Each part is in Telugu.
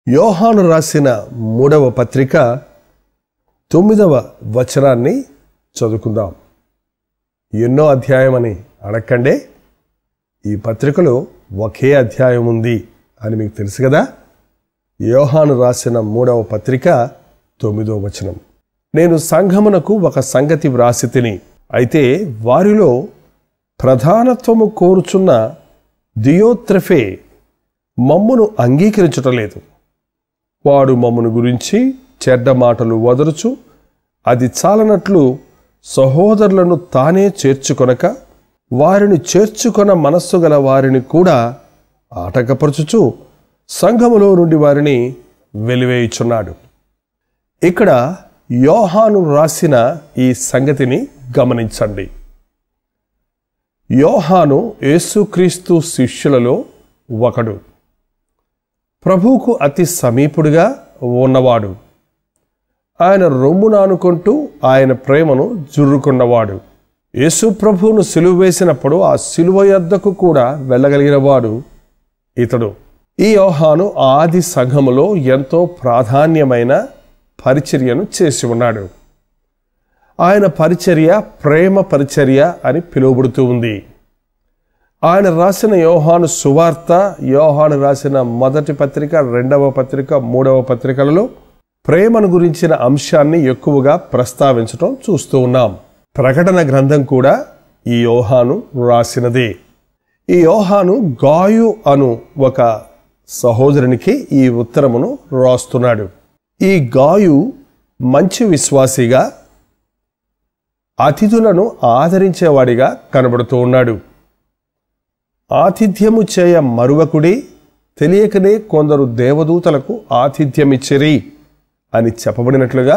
యోహాను రాసిన మూడవ పత్రిక తొమ్మిదవ వచనాన్ని చదువుకుందాం ఎన్నో అధ్యాయం అని అడగండే ఈ పత్రికలో ఒకే అధ్యాయం ఉంది అని మీకు తెలుసు కదా యోహాను రాసిన మూడవ పత్రిక తొమ్మిదవ వచనం నేను సంఘమునకు ఒక సంగతి వ్రాసి తిని అయితే వారిలో ప్రధానత్వము కోరుచున్న దియోత్రఫే మమ్మును అంగీకరించటలేదు వాడు మమ్మను గురించి చెడ్డ మాటలు వదరుచు అది చాలనట్లు సహోదరులను తానే చేర్చుకొనక వారిని చేర్చుకొన మనస్సు గల వారిని కూడా ఆటంకపరచుచు సంఘములో నుండి వారిని వెలివేయుచున్నాడు ఇక్కడ యోహాను రాసిన ఈ సంగతిని గమనించండి యోహాను యేసుక్రీస్తు శిష్యులలో ఒకడు ప్రభువుకు అతి సమీపుడుగా ఉన్నవాడు ఆయన రొమ్మున అనుకుంటూ ఆయన ప్రేమను జుర్రుకున్నవాడు యేసు ప్రభువును సిలువ వేసినప్పుడు ఆ సిలువ యొద్దకు కూడా వెళ్ళగలిగిన వాడు ఇతడు ఈ యోహాను ఆది సంఘములో ఎంతో ప్రాధాన్యమైన పరిచర్యను చేసి ఉన్నాడు ఆయన పరిచర్య ప్రేమ పరిచర్య అని పిలువబడుతూ ఉంది ఆయన రాసిన యోహాను సువార్త యోహాను రాసిన మొదటి పత్రిక రెండవ పత్రిక మూడవ పత్రికలలో ప్రేమను గురించిన అంశాన్ని ఎక్కువగా ప్రస్తావించటం చూస్తూ ఉన్నాం ప్రకటన గ్రంథం కూడా ఈ యోహాను రాసినదే ఈ యోహాను గాయు అను ఒక సహోదరునికి ఈ ఉత్తరమును రాస్తున్నాడు ఈ గాయు మంచి విశ్వాసిగా అతిథులను ఆదరించేవాడిగా కనబడుతూ ఉన్నాడు ఆతిథ్యము చేయ మరువకుడి తెలియకనే కొందరు దేవదూతలకు ఆతిథ్యమిచ్చిరి అని చెప్పబడినట్లుగా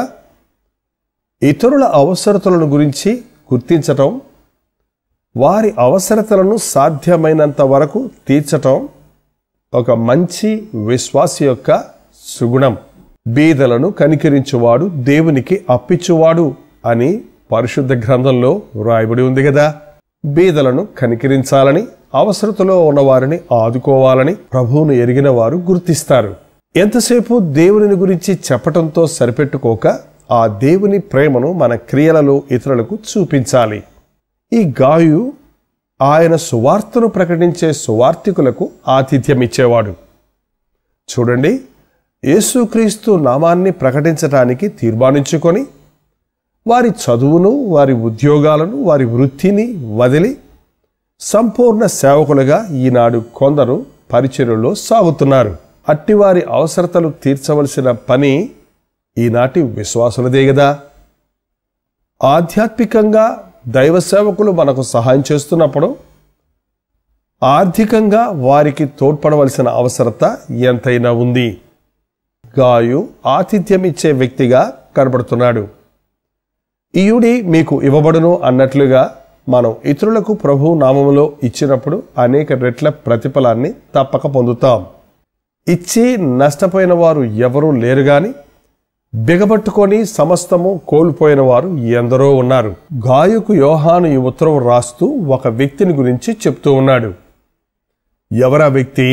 ఇతరుల అవసరతలను గురించి గుర్తించటం వారి అవసరతలను సాధ్యమైనంత వరకు తీర్చటం ఒక మంచి విశ్వాసి యొక్క సుగుణం బీదలను కనికరించువాడు దేవునికి అప్పిచ్చువాడు అని పరిశుద్ధ గ్రంథంలో వ్రాయబడి ఉంది కదా బీదలను కనికరించాలని అవసరతలో ఉన్నవారిని ఆదుకోవాలని ప్రభువును ఎరిగిన వారు గుర్తిస్తారు ఎంతసేపు దేవుని గురించి చెప్పటంతో సరిపెట్టుకోక ఆ దేవుని ప్రేమను మన క్రియలలో ఇతరులకు చూపించాలి ఈ గాయు ఆయన సువార్తను ప్రకటించే సువార్థికులకు ఆతిథ్యమిచ్చేవాడు చూడండి యేసుక్రీస్తు నామాన్ని ప్రకటించటానికి తీర్మానించుకొని వారి చదువును వారి ఉద్యోగాలను వారి వృత్తిని వదిలి సంపూర్ణ సేవకులుగా ఈనాడు కొందరు పరిచర్యలో సాగుతున్నారు అట్టివారి అవసరతలు తీర్చవలసిన పని ఈనాటి విశ్వాసులదే కదా ఆధ్యాత్మికంగా దైవ సేవకులు మనకు సహాయం చేస్తున్నప్పుడు ఆర్థికంగా వారికి తోడ్పడవలసిన అవసరత ఎంతైనా ఉంది గాయు ఆతిథ్యం ఇచ్చే వ్యక్తిగా కనబడుతున్నాడు ఇయుడి మీకు ఇవ్వబడును అన్నట్లుగా మనం ఇతరులకు ప్రభు నామములో ఇచ్చినప్పుడు అనేక రెట్ల ప్రతిఫలాన్ని తప్పక పొందుతాం ఇచ్చి నష్టపోయిన వారు ఎవరూ లేరు గాని బిగబట్టుకొని సమస్తము కోల్పోయిన వారు ఎందరో ఉన్నారు గాయకు యోహాను ఈ ఉత్తరం రాస్తూ ఒక వ్యక్తిని గురించి చెప్తూ ఉన్నాడు ఎవరా వ్యక్తి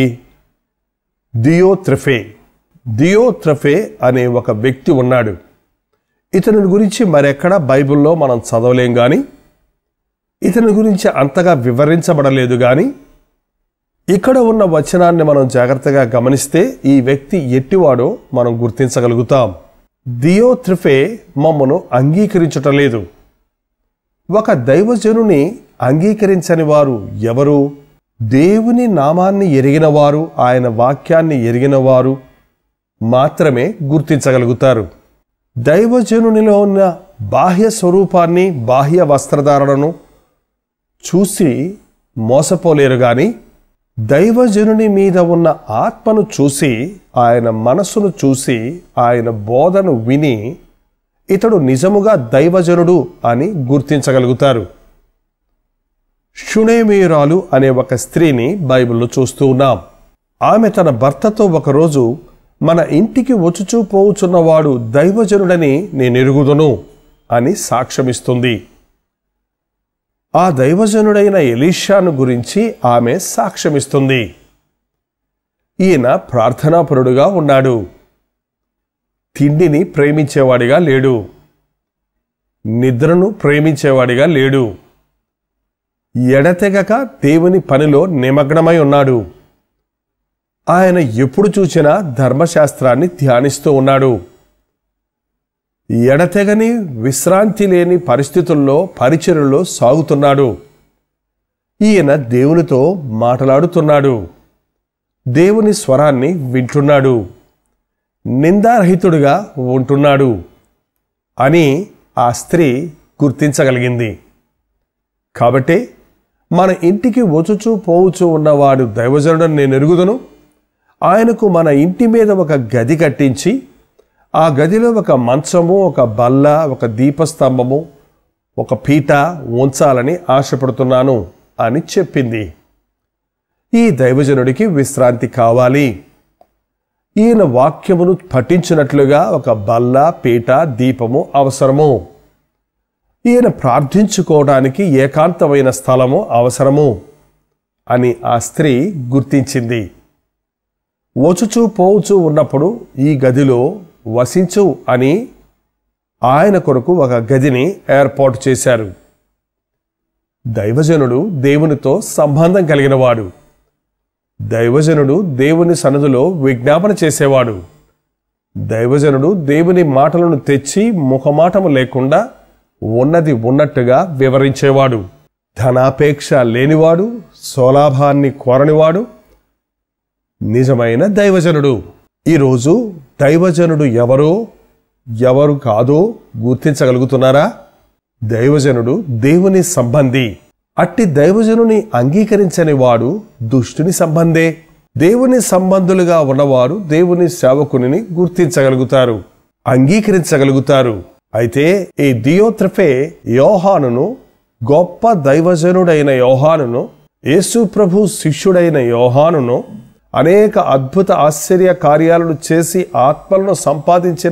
దియోత్రఫే దియోత్రఫే అనే ఒక వ్యక్తి ఉన్నాడు ఇతని గురించి మరెక్కడా బైబిల్లో మనం చదవలేం కానీ ఇతని గురించి అంతగా వివరించబడలేదు కానీ ఇక్కడ ఉన్న వచనాన్ని మనం జాగ్రత్తగా గమనిస్తే ఈ వ్యక్తి ఎట్టివాడో మనం గుర్తించగలుగుతాం దియోత్రిఫే మమ్మను అంగీకరించటం లేదు ఒక దైవజనుని అంగీకరించని వారు ఎవరు దేవుని నామాన్ని ఎరిగిన వారు ఆయన వాక్యాన్ని ఎరిగిన వారు మాత్రమే గుర్తించగలుగుతారు దైవజనునిలో ఉన్న బాహ్య స్వరూపాన్ని బాహ్య వస్త్రధారణను చూసి మోసపోలేరు గాని దైవజనుని మీద ఉన్న ఆత్మను చూసి ఆయన మనసును చూసి ఆయన బోధను విని ఇతడు నిజముగా దైవజనుడు అని గుర్తించగలుగుతారు షుణేమీరాలు అనే ఒక స్త్రీని బైబిల్లో చూస్తూ ఉన్నాం ఆమె తన భర్తతో ఒకరోజు మన ఇంటికి వచ్చుచూ పోవుచున్నవాడు దైవజనుడని నేనెరుగుదును అని సాక్ష్యమిస్తుంది ఆ దైవజనుడైన ఎలీషాను గురించి ఆమె సాక్ష్యమిస్తుంది ఈయన ప్రార్థనాపరుడుగా ఉన్నాడు తిండిని ప్రేమించేవాడిగా లేడు నిద్రను ప్రేమించేవాడిగా లేడు ఎడతెగక దేవుని పనిలో నిమగ్నమై ఉన్నాడు ఆయన ఎప్పుడు చూసినా ధర్మశాస్త్రాన్ని ధ్యానిస్తూ ఉన్నాడు ఎడతెగని విశ్రాంతి లేని పరిస్థితుల్లో పరిచర్యలో సాగుతున్నాడు ఈయన దేవునితో మాట్లాడుతున్నాడు దేవుని స్వరాన్ని వింటున్నాడు నిందారహితుడుగా ఉంటున్నాడు అని ఆ స్త్రీ గుర్తించగలిగింది కాబట్టి మన ఇంటికి వచ్చుచూ పోవుచూ ఉన్నవాడు దైవజనుడని నేను ఎరుగుదును ఆయనకు మన ఇంటి మీద ఒక గది కట్టించి ఆ గదిలో ఒక మంచము ఒక బల్ల ఒక దీపస్తంభము ఒక పీట ఉంచాలని ఆశపడుతున్నాను అని చెప్పింది ఈ దైవజనుడికి విశ్రాంతి కావాలి ఈయన వాక్యమును పఠించినట్లుగా ఒక బల్ల పీట దీపము అవసరము ఈయన ప్రార్థించుకోవడానికి ఏకాంతమైన స్థలము అవసరము అని ఆ స్త్రీ గుర్తించింది వచ్చుచూ పోవుచూ ఉన్నప్పుడు ఈ గదిలో వసించు అని ఆయన కొరకు ఒక గదిని ఏర్పాటు చేశారు దైవజనుడు దేవునితో సంబంధం కలిగినవాడు దైవజనుడు దేవుని సన్నిధిలో విజ్ఞాపన చేసేవాడు దైవజనుడు దేవుని మాటలను తెచ్చి ముఖమాటము లేకుండా ఉన్నది ఉన్నట్టుగా వివరించేవాడు ధనాపేక్ష లేనివాడు స్వలాభాన్ని కోరనివాడు నిజమైన దైవజనుడు ఈరోజు దైవజనుడు ఎవరో ఎవరు కాదో గుర్తించగలుగుతున్నారా దైవజనుడు దేవుని సంబంధి అట్టి దైవజనుని అంగీకరించని వాడు దుష్టుని సంబంధే దేవుని సంబంధులుగా ఉన్నవారు దేవుని సేవకుని గుర్తించగలుగుతారు అంగీకరించగలుగుతారు అయితే ఈ దియోత్రఫే యోహానును గొప్ప దైవజనుడైన యోహానును యేసు ప్రభు శిష్యుడైన యోహానును అనేక అద్భుత ఆశ్చర్య కార్యాలను చేసి ఆత్మలను సంపాదించిన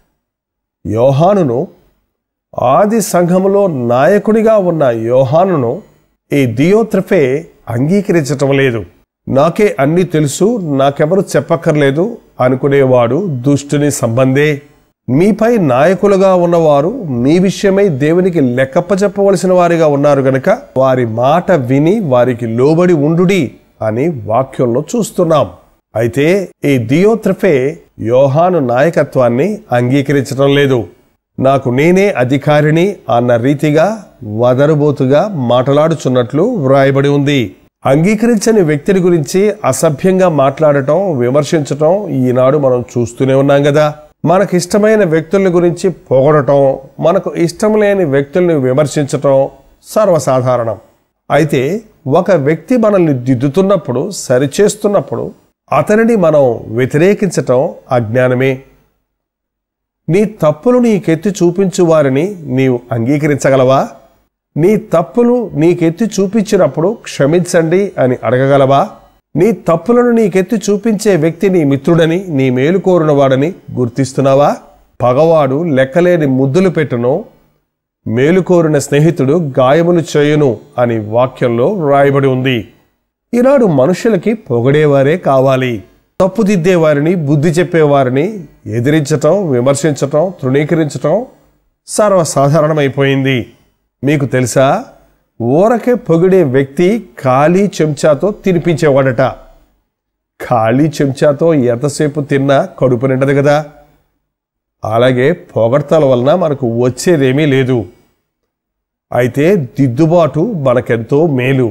యోహానును ఆది సంఘములో నాయకుడిగా ఉన్న యోహానును ఈ దియోత్రఫే అంగీకరించటం లేదు నాకే అన్నీ తెలుసు నాకెవరు చెప్పక్కర్లేదు అనుకునేవాడు దుష్టుని సంబంధే మీపై నాయకులుగా ఉన్నవారు మీ విషయమై దేవునికి లెక్కప్ప చెప్పవలసిన వారిగా ఉన్నారు గనక వారి మాట విని వారికి లోబడి ఉండుడి అని వాక్యంలో చూస్తున్నాం అయితే ఈ దియోత్రఫే యోహాను నాయకత్వాన్ని అంగీకరించడం లేదు నాకు నేనే అధికారిని అన్న రీతిగా వదరుబోతుగా మాట్లాడుచున్నట్లు వ్రాయబడి ఉంది అంగీకరించని వ్యక్తిని గురించి అసభ్యంగా మాట్లాడటం విమర్శించటం ఈనాడు మనం చూస్తూనే ఉన్నాం కదా మనకు ఇష్టమైన వ్యక్తుల గురించి పొగడటం మనకు ఇష్టం లేని వ్యక్తుల్ని విమర్శించటం సర్వసాధారణం అయితే ఒక వ్యక్తి మనల్ని దిద్దుతున్నప్పుడు సరిచేస్తున్నప్పుడు అతనిని మనం వ్యతిరేకించటం అజ్ఞానమే నీ తప్పులు నీకెత్తి చూపించు వారిని నీవు అంగీకరించగలవా నీ తప్పులు నీకెత్తి చూపించినప్పుడు క్షమించండి అని అడగగలవా నీ తప్పులను నీకెత్తి చూపించే వ్యక్తి నీ మిత్రుడని నీ మేలు కోరినవాడని గుర్తిస్తున్నావా పగవాడు లెక్కలేని ముద్దులు పెట్టును మేలుకోరిన స్నేహితుడు గాయములు చేయును అని వాక్యంలో వ్రాయబడి ఉంది ఈనాడు మనుషులకి పొగడేవారే కావాలి తప్పుదిద్దే వారిని బుద్ధి చెప్పేవారిని ఎదిరించటం విమర్శించటం తృణీకరించటం సర్వసాధారణమైపోయింది మీకు తెలుసా ఊరకే పొగిడే వ్యక్తి ఖాళీ చెంచాతో తినిపించేవాడట ఖాళీ చెంచాతో ఎంతసేపు తిన్నా కడుపు నిండదు కదా అలాగే పొగడ్తల వలన మనకు వచ్చేదేమీ లేదు అయితే దిద్దుబాటు మనకెంతో మేలు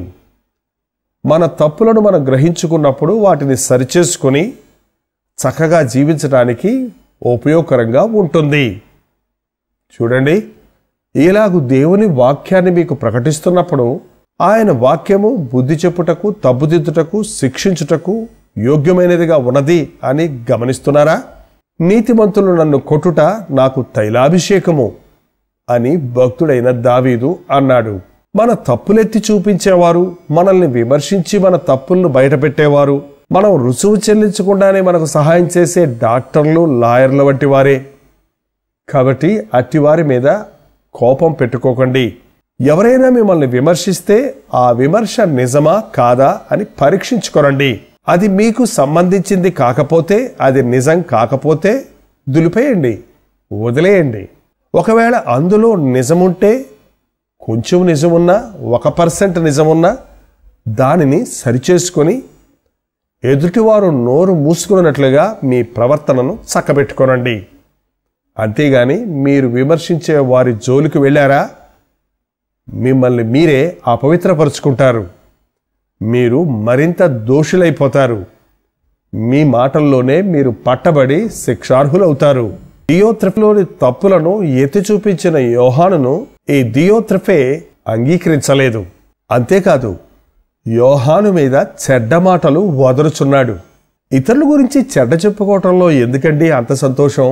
మన తప్పులను మనం గ్రహించుకున్నప్పుడు వాటిని సరిచేసుకొని చక్కగా జీవించడానికి ఉపయోగకరంగా ఉంటుంది చూడండి ఇలాగు దేవుని వాక్యాన్ని మీకు ప్రకటిస్తున్నప్పుడు ఆయన వాక్యము బుద్ధి చెప్పుటకు తప్పుదిద్దుటకు శిక్షించుటకు యోగ్యమైనదిగా ఉన్నది అని గమనిస్తున్నారా నీతిమంతులు నన్ను కొట్టుట నాకు తైలాభిషేకము అని భక్తుడైన దావీదు అన్నాడు మన తప్పులెత్తి చూపించేవారు మనల్ని విమర్శించి మన తప్పులను బయటపెట్టేవారు మనం రుసుము చెల్లించకుండానే మనకు సహాయం చేసే డాక్టర్లు లాయర్ల వంటి వారే కాబట్టి అట్టివారి మీద కోపం పెట్టుకోకండి ఎవరైనా మిమ్మల్ని విమర్శిస్తే ఆ విమర్శ నిజమా కాదా అని పరీక్షించుకోరండి అది మీకు సంబంధించింది కాకపోతే అది నిజం కాకపోతే దులిపేయండి వదిలేయండి ఒకవేళ అందులో నిజముంటే కొంచెం నిజమున్నా ఒక పర్సెంట్ నిజమున్నా దానిని సరిచేసుకొని ఎదుటివారు నోరు మూసుకున్నట్లుగా మీ ప్రవర్తనను చక్కబెట్టుకోనండి అంతేగాని మీరు విమర్శించే వారి జోలికి వెళ్ళారా మిమ్మల్ని మీరే అపవిత్రపరుచుకుంటారు మీరు మరింత దోషులైపోతారు మీ మాటల్లోనే మీరు పట్టబడి శిక్షార్హులవుతారు దియోత్రఫలోని తప్పులను ఎత్తి చూపించిన యోహానును ఈ దియోత్రఫే అంగీకరించలేదు అంతేకాదు యోహాను మీద చెడ్డ మాటలు వదరుచున్నాడు ఇతరుల గురించి చెడ్డ చెప్పుకోవటంలో ఎందుకండి అంత సంతోషం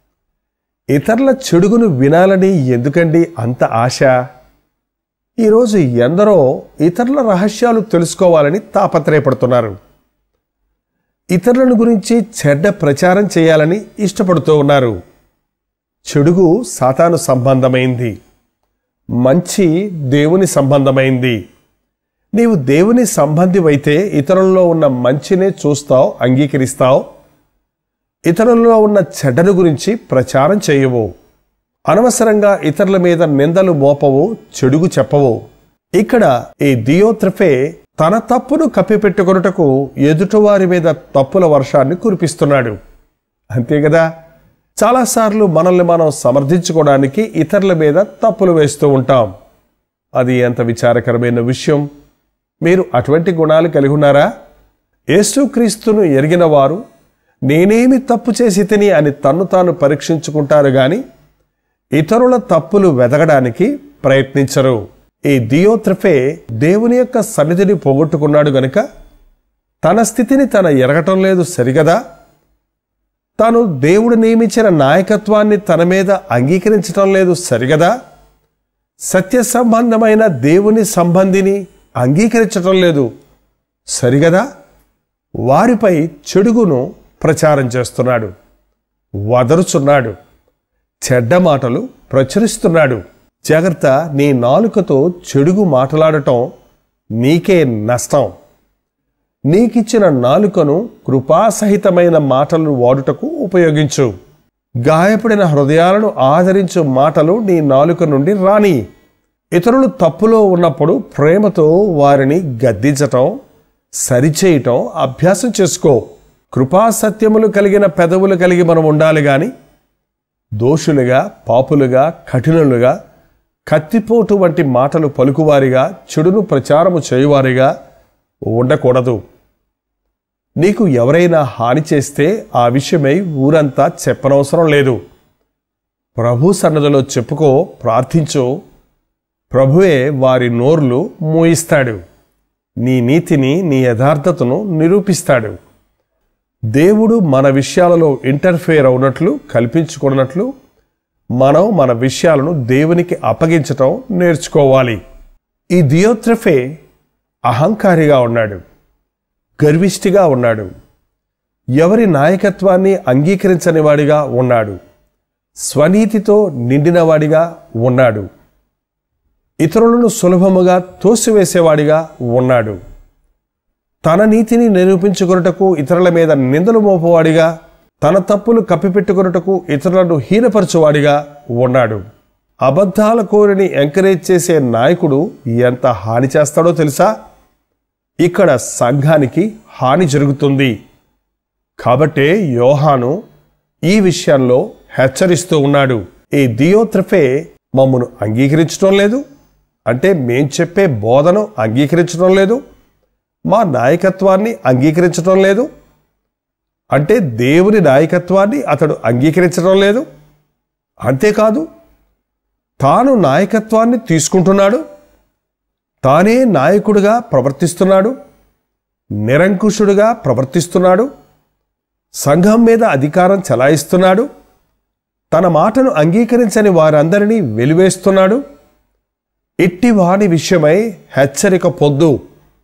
ఇతరుల చెడుగును వినాలని ఎందుకండి అంత ఆశ ఈరోజు ఎందరో ఇతరుల రహస్యాలు తెలుసుకోవాలని తాపత్రయపడుతున్నారు ఇతరులను గురించి చెడ్డ ప్రచారం చేయాలని ఇష్టపడుతూ ఉన్నారు చెడుగు సాతాను సంబంధమైంది మంచి దేవుని సంబంధమైంది నీవు దేవుని సంబంధివైతే ఇతరుల్లో ఉన్న మంచినే చూస్తావు అంగీకరిస్తావు ఇతరుల్లో ఉన్న చెడ్డను గురించి ప్రచారం చేయవు అనవసరంగా ఇతరుల మీద నిందలు మోపవు చెడుగు చెప్పవు ఇక్కడ ఈ దియోత్రఫే తన తప్పును కప్పిపెట్టుకొనుటకు ఎదుటివారి మీద తప్పుల వర్షాన్ని కురిపిస్తున్నాడు అంతే కదా చాలాసార్లు మనల్ని మనం సమర్థించుకోవడానికి ఇతరుల మీద తప్పులు వేస్తూ ఉంటాం అది ఎంత విచారకరమైన విషయం మీరు అటువంటి గుణాలు కలిగి ఉన్నారా యేసుక్రీస్తును ఎరిగిన వారు నేనేమి తప్పు చేసి తిని అని తన్ను తాను పరీక్షించుకుంటారు గాని ఇతరుల తప్పులు వెదగడానికి ప్రయత్నించరు ఈ దియోత్రఫే దేవుని యొక్క సన్నిధిని పోగొట్టుకున్నాడు గనుక తన స్థితిని తన ఎరగటం లేదు సరిగదా తాను దేవుడు నియమించిన నాయకత్వాన్ని తన మీద అంగీకరించటం లేదు సరిగదా సత్య సంబంధమైన దేవుని సంబంధిని అంగీకరించటం లేదు సరిగదా వారిపై చెడుగును ప్రచారం చేస్తున్నాడు వదరుచున్నాడు చెడ్డ మాటలు ప్రచురిస్తున్నాడు జాగ్రత్త నీ నాలుకతో చెడుగు మాట్లాడటం నీకే నష్టం నీకిచ్చిన నాలుకను కృపాసహితమైన మాటలు వాడుటకు ఉపయోగించు గాయపడిన హృదయాలను ఆదరించు మాటలు నీ నాలుక నుండి రాని ఇతరులు తప్పులో ఉన్నప్పుడు ప్రేమతో వారిని గద్దించటం సరిచేయటం అభ్యాసం చేసుకో కృపాసత్యములు కలిగిన పెదవులు కలిగి మనం ఉండాలి గాని దోషులుగా పాపులుగా కఠినులుగా కత్తిపోటు వంటి మాటలు పలుకువారిగా చెడును ప్రచారము చేయువారిగా ఉండకూడదు నీకు ఎవరైనా హాని చేస్తే ఆ విషయమై ఊరంతా చెప్పనవసరం లేదు ప్రభు సన్నదిలో చెప్పుకో ప్రార్థించు ప్రభువే వారి నోర్లు మూయిస్తాడు నీ నీతిని నీ యథార్థతను నిరూపిస్తాడు దేవుడు మన విషయాలలో ఇంటర్ఫేర్ అవునట్లు కల్పించుకున్నట్లు మనం మన విషయాలను దేవునికి అప్పగించటం నేర్చుకోవాలి ఈ దియోత్రఫే అహంకారిగా ఉన్నాడు గర్విష్ఠిగా ఉన్నాడు ఎవరి నాయకత్వాన్ని అంగీకరించని వాడిగా ఉన్నాడు స్వనీతితో నిండినవాడిగా ఉన్నాడు ఇతరులను సులభముగా తోసివేసేవాడిగా ఉన్నాడు తన నీతిని నిరూపించుకొనుటకు ఇతరుల మీద నిందలు మోపవాడిగా తన తప్పులు కప్పిపెట్టుకొనుటకు ఇతరులను హీనపరచువాడిగా ఉన్నాడు అబద్ధాల కోరిని ఎంకరేజ్ చేసే నాయకుడు ఎంత హాని చేస్తాడో తెలుసా ఇక్కడ సంఘానికి హాని జరుగుతుంది కాబట్టే యోహాను ఈ విషయంలో హెచ్చరిస్తూ ఉన్నాడు ఈ దియోత్రఫే మమ్మను అంగీకరించడం లేదు అంటే మేం చెప్పే బోధను అంగీకరించడం లేదు మా నాయకత్వాన్ని అంగీకరించడం లేదు అంటే దేవుని నాయకత్వాన్ని అతడు అంగీకరించడం లేదు అంతేకాదు తాను నాయకత్వాన్ని తీసుకుంటున్నాడు తానే నాయకుడిగా ప్రవర్తిస్తున్నాడు నిరంకుశుడుగా ప్రవర్తిస్తున్నాడు సంఘం మీద అధికారం చలాయిస్తున్నాడు తన మాటను అంగీకరించని వారందరినీ వెలివేస్తున్నాడు ఇట్టి వాని విషయమై హెచ్చరిక పొద్దు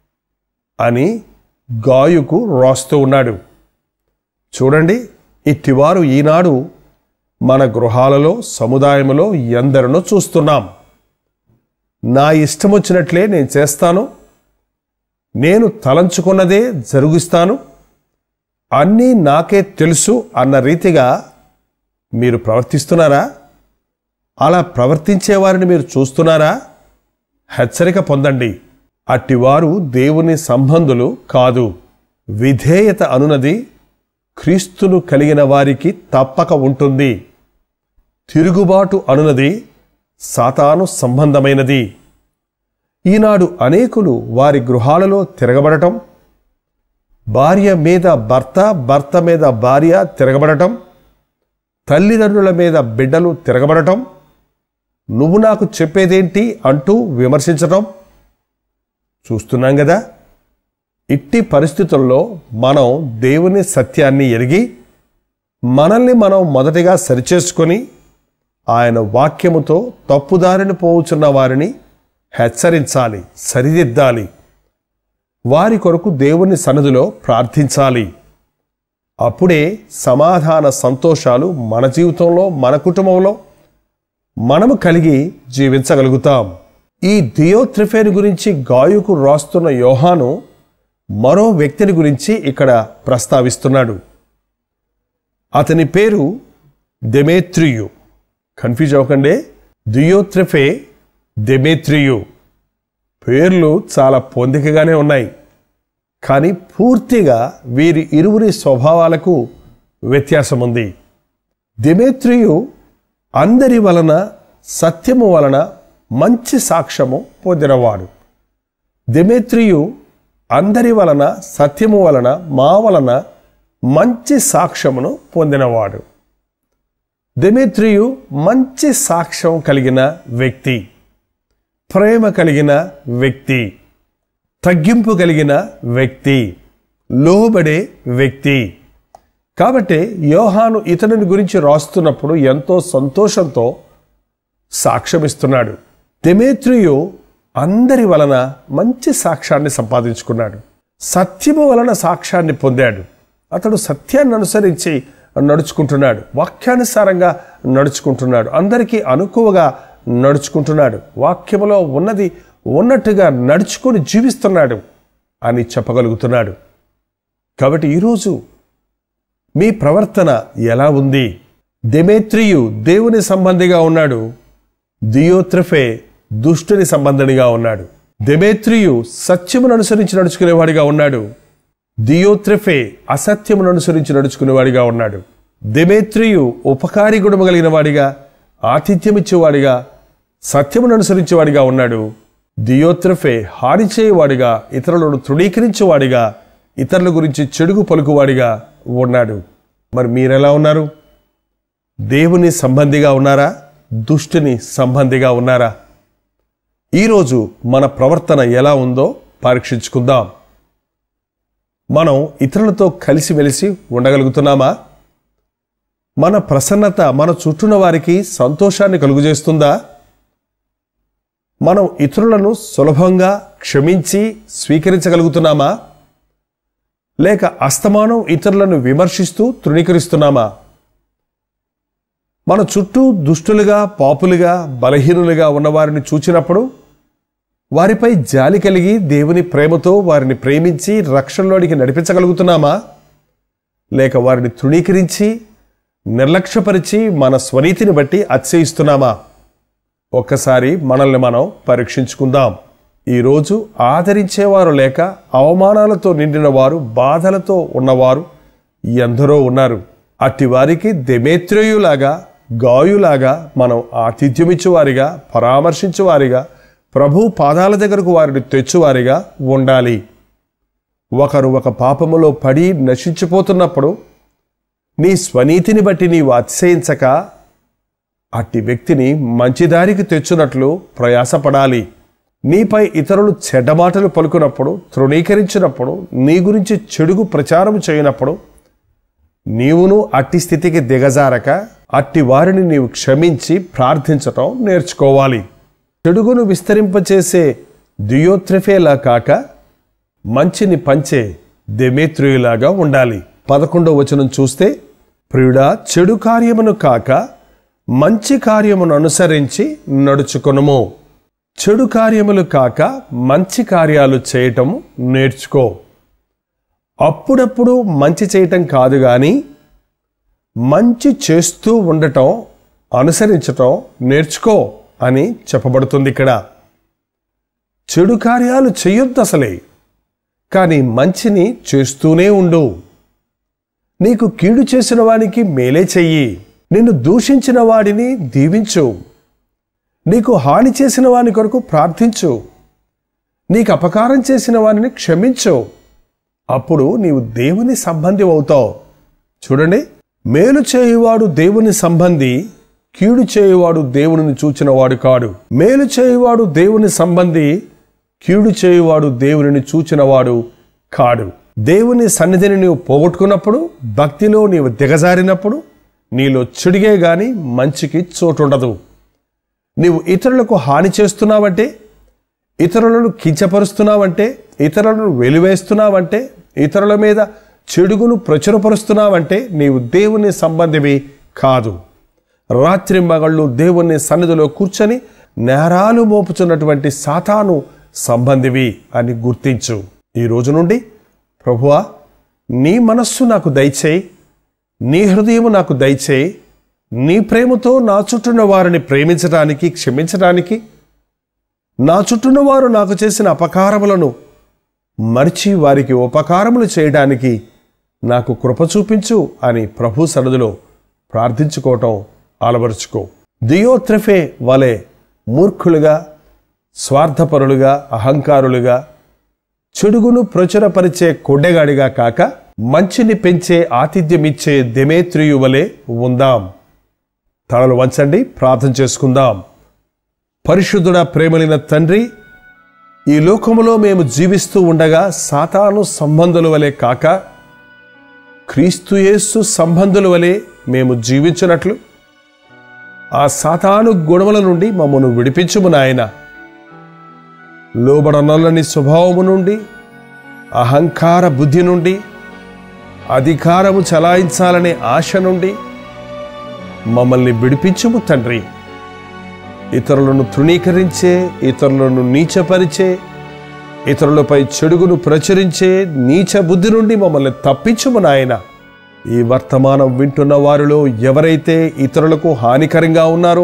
అని గాయుకు రాస్తూ ఉన్నాడు చూడండి ఇట్టివారు ఈనాడు మన గృహాలలో సముదాయములో ఎందరినో చూస్తున్నాం నా ఇష్టం వచ్చినట్లే నేను చేస్తాను నేను తలంచుకున్నదే జరుగుస్తాను అన్నీ నాకే తెలుసు అన్న రీతిగా మీరు ప్రవర్తిస్తున్నారా అలా ప్రవర్తించే వారిని మీరు చూస్తున్నారా హెచ్చరిక పొందండి అట్టివారు దేవుని సంబంధులు కాదు విధేయత అనునది క్రీస్తును కలిగిన వారికి తప్పక ఉంటుంది తిరుగుబాటు అనునది సాతాను సంబంధమైనది ఈనాడు అనేకులు వారి గృహాలలో తిరగబడటం భార్య మీద భర్త భర్త మీద భార్య తిరగబడటం తల్లిదండ్రుల మీద బిడ్డలు తిరగబడటం నువ్వు నాకు చెప్పేదేంటి అంటూ విమర్శించటం చూస్తున్నాం కదా ఇట్టి పరిస్థితుల్లో మనం దేవుని సత్యాన్ని ఎరిగి మనల్ని మనం మొదటిగా సరిచేసుకొని ఆయన వాక్యముతో తప్పుదారిని పోవుచున్న వారిని హెచ్చరించాలి సరిదిద్దాలి వారి కొరకు దేవుని సన్నిధిలో ప్రార్థించాలి అప్పుడే సమాధాన సంతోషాలు మన జీవితంలో మన కుటుంబంలో మనము కలిగి జీవించగలుగుతాం ఈ దియోత్రిఫేన్ గురించి గాయుకు రాస్తున్న యోహాను మరో వ్యక్తిని గురించి ఇక్కడ ప్రస్తావిస్తున్నాడు అతని పేరు దెమేత్రియు కన్ఫ్యూజ్ అవ్వకండి దియోత్రిఫే దెమేత్రియు పేర్లు చాలా పొందికగానే ఉన్నాయి కానీ పూర్తిగా వీరి ఇరువురి స్వభావాలకు వ్యత్యాసం ఉంది దిమేత్రియు అందరి వలన సత్యము వలన మంచి సాక్ష్యము పొందినవాడు దిమేత్రియు అందరి వలన సత్యము వలన మా వలన మంచి సాక్ష్యమును పొందినవాడు దిమేత్రియు మంచి సాక్ష్యం కలిగిన వ్యక్తి ప్రేమ కలిగిన వ్యక్తి తగ్గింపు కలిగిన వ్యక్తి లోబడే వ్యక్తి కాబట్టి యోహాను ఇతనిని గురించి రాస్తున్నప్పుడు ఎంతో సంతోషంతో సాక్ష్యమిస్తున్నాడు దెమేత్రియు అందరి వలన మంచి సాక్ష్యాన్ని సంపాదించుకున్నాడు సత్యము వలన సాక్ష్యాన్ని పొందాడు అతడు సత్యాన్ని అనుసరించి నడుచుకుంటున్నాడు వాక్యానుసారంగా నడుచుకుంటున్నాడు అందరికీ అనుకువగా నడుచుకుంటున్నాడు వాక్యములో ఉన్నది ఉన్నట్టుగా నడుచుకొని జీవిస్తున్నాడు అని చెప్పగలుగుతున్నాడు కాబట్టి ఈరోజు మీ ప్రవర్తన ఎలా ఉంది దెమేత్రియు దేవుని సంబంధిగా ఉన్నాడు దియోత్రఫే దుష్టుని సంబంధనిగా ఉన్నాడు దెమేత్రియు సత్యమును అనుసరించి నడుచుకునేవాడిగా ఉన్నాడు దియోత్రఫే అసత్యమును అనుసరించి నడుచుకునేవాడిగా ఉన్నాడు దెమేత్రియు ఉపకారి గుణము కలిగిన వాడిగా ఆతిథ్యమిచ్చేవాడిగా సత్యమును అనుసరించేవాడిగా ఉన్నాడు దియోత్రఫే హాని చేయవాడిగా ఇతరులను తృణీకరించేవాడిగా ఇతరుల గురించి చెడుగు పలుకువాడిగా ఉన్నాడు మరి మీరెలా ఉన్నారు దేవుని సంబంధిగా ఉన్నారా దుష్టుని సంబంధిగా ఉన్నారా ఈరోజు మన ప్రవర్తన ఎలా ఉందో పరీక్షించుకుందాం మనం ఇతరులతో కలిసిమెలిసి ఉండగలుగుతున్నామా మన ప్రసన్నత మన చుట్టూన వారికి సంతోషాన్ని కలుగజేస్తుందా మనం ఇతరులను సులభంగా క్షమించి స్వీకరించగలుగుతున్నామా లేక అస్తమానం ఇతరులను విమర్శిస్తూ తృణీకరిస్తున్నామా మన చుట్టూ దుష్టులుగా పాపులుగా బలహీనులుగా ఉన్నవారిని చూచినప్పుడు వారిపై జాలి కలిగి దేవుని ప్రేమతో వారిని ప్రేమించి రక్షణలోనికి నడిపించగలుగుతున్నామా లేక వారిని తృణీకరించి నిర్లక్ష్యపరిచి మన స్వనీతిని బట్టి అతిశయిస్తున్నామా ఒక్కసారి మనల్ని మనం పరీక్షించుకుందాం ఈరోజు ఆదరించేవారు లేక అవమానాలతో నిండిన వారు బాధలతో ఉన్నవారు ఎందరో ఉన్నారు అట్టి వారికి దెమేత్రేయులాగా గాయులాగా మనం ఆతిథ్యమిచ్చువారిగా పరామర్శించువారిగా ప్రభు పాదాల దగ్గరకు వారిని తెచ్చువారిగా ఉండాలి ఒకరు ఒక పాపములో పడి నశించిపోతున్నప్పుడు నీ స్వనీతిని బట్టి నీవు అతిశయించక అట్టి వ్యక్తిని మంచిదారికి తెచ్చునట్లు ప్రయాసపడాలి నీపై ఇతరులు చెడ్డమాటలు పలుకున్నప్పుడు తృణీకరించినప్పుడు నీ గురించి చెడుగు ప్రచారం చేయనప్పుడు నీవును అట్టి స్థితికి దిగజారక అట్టి వారిని నీవు క్షమించి ప్రార్థించటం నేర్చుకోవాలి చెడుగును విస్తరింపచేసే దియోత్రిఫేలా కాక మంచిని పంచే దెమేత్రియులాగా ఉండాలి పదకొండవ వచనం చూస్తే ప్రియుడా చెడు కార్యమును కాక మంచి కార్యమును అనుసరించి నడుచుకొనుము చెడు కార్యములు కాక మంచి కార్యాలు చేయటం నేర్చుకో అప్పుడప్పుడు మంచి చేయటం కాదు కానీ మంచి చేస్తూ ఉండటం అనుసరించటం నేర్చుకో అని చెప్పబడుతుంది ఇక్కడ చెడు కార్యాలు చెయ్యొద్దు అసలే కానీ మంచిని చేస్తూనే ఉండు నీకు కీడు చేసిన వానికి మేలే చెయ్యి నిన్ను దూషించిన వాడిని దీవించు నీకు హాని చేసిన వాని కొరకు ప్రార్థించు నీకు అపకారం చేసిన వారిని క్షమించు అప్పుడు నీవు దేవుని సంబంధి అవుతావు చూడండి మేలు చేయువాడు దేవుని సంబంధి కీడు చేయువాడు దేవునిని చూచినవాడు కాడు మేలు చేయువాడు దేవుని సంబంధి కీడు చేయువాడు దేవునిని చూచినవాడు కాడు దేవుని సన్నిధిని నీవు పోగొట్టుకున్నప్పుడు భక్తిలో నీవు దిగజారినప్పుడు నీలో చెడిగే గాని మంచికి చోటుండదు నీవు ఇతరులకు హాని చేస్తున్నావంటే ఇతరులను కించపరుస్తున్నావంటే ఇతరులను వెలివేస్తున్నావంటే ఇతరుల మీద చెడుగును ప్రచురపరుస్తున్నావంటే నీవు దేవుని సంబంధివి కాదు రాత్రి మగళ్ళు దేవుని సన్నిధిలో కూర్చొని నేరాలు మోపుచున్నటువంటి సాతాను సంబంధివి అని గుర్తించు ఈ రోజు నుండి ప్రభువా నీ మనస్సు నాకు దయచేయి నీ హృదయము నాకు దయచేయి నీ ప్రేమతో నా చుట్టూన్న వారిని ప్రేమించడానికి క్షమించడానికి నా చుట్టూన్న వారు నాకు చేసిన అపకారములను మరిచి వారికి ఉపకారములు చేయడానికి నాకు కృప చూపించు అని ప్రభు సన్నిధిలో ప్రార్థించుకోవటం అలవరుచుకో దియోత్రఫే వలె మూర్ఖులుగా స్వార్థపరులుగా అహంకారులుగా చెడుగును ప్రచురపరిచే కొడ్డెగాడిగా కాక మంచిని పెంచే ఆతిథ్యమిచ్చే దెమేత్రియు వలె ఉందాం తలలు వంచండి ప్రార్థన చేసుకుందాం పరిశుద్ధుడ ప్రేమలిన తండ్రి ఈ లోకములో మేము జీవిస్తూ ఉండగా సాతాను సంబంధుల వలె కాక క్రీస్తుయేసు సంబంధుల వలె మేము జీవించినట్లు ఆ సాతాను గుణముల నుండి మమ్మను విడిపించుము నాయన లోబడనల్లని స్వభావము నుండి అహంకార బుద్ధి నుండి అధికారము చలాయించాలనే ఆశ నుండి మమ్మల్ని విడిపించుము తండ్రి ఇతరులను తృణీకరించే ఇతరులను నీచపరిచే ఇతరులపై చెడుగును ప్రచురించే నీచ బుద్ధి నుండి మమ్మల్ని తప్పించుము నాయన ఈ వర్తమానం వింటున్న వారిలో ఎవరైతే ఇతరులకు హానికరంగా ఉన్నారో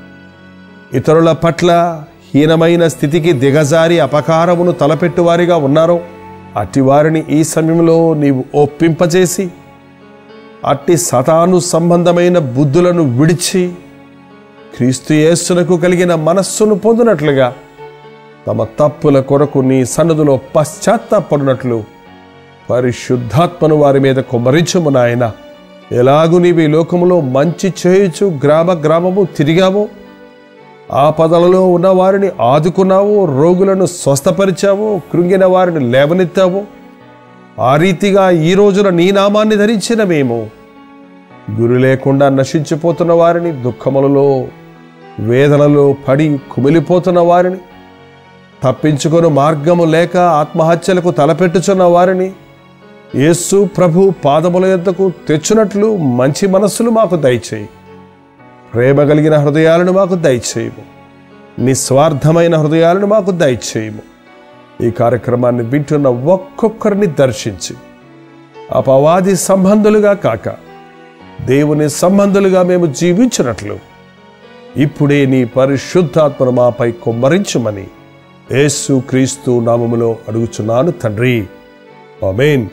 ఇతరుల పట్ల హీనమైన స్థితికి దిగజారి అపకారమును తలపెట్టువారిగా ఉన్నారో అట్టి వారిని ఈ సమయంలో నీవు ఒప్పింపజేసి అట్టి సతాను సంబంధమైన బుద్ధులను విడిచి క్రీస్తు యేసునకు కలిగిన మనస్సును పొందినట్లుగా తమ తప్పుల కొరకు నీ సన్నిధిలో పశ్చాత్తాపడినట్లు పరిశుద్ధాత్మను వారి మీద కుమ్మరించుము నాయన ఎలాగు నీవు ఈ లోకములో మంచి చేయుచు గ్రామ గ్రామము తిరిగావు ఆపదలలో ఉన్న వారిని ఆదుకున్నావు రోగులను స్వస్థపరిచావు కృంగిన వారిని లేవనెత్తావు ఆ రీతిగా ఈ రోజున నీ నామాన్ని ధరించిన మేము గురి లేకుండా నశించిపోతున్న వారిని దుఃఖములలో వేదనలో పడి కుమిలిపోతున్న వారిని తప్పించుకొని మార్గము లేక ఆత్మహత్యలకు తలపెట్టుచున్న వారిని యేసు ప్రభు పాదముల యొద్దకు తెచ్చునట్లు మంచి మనస్సులు మాకు దయచేయి ప్రేమ కలిగిన హృదయాలను మాకు దయచేయము నిస్వార్థమైన హృదయాలను మాకు దయచేయము ఈ కార్యక్రమాన్ని వింటున్న ఒక్కొక్కరిని దర్శించి అపవాది సంబంధులుగా కాక దేవుని సంబంధులుగా మేము జీవించినట్లు ఇప్పుడే నీ పరిశుద్ధాత్మను మాపై కుమ్మరించుమని యేసు క్రీస్తు నామములో అడుగుచున్నాను తండ్రి ఆమేన్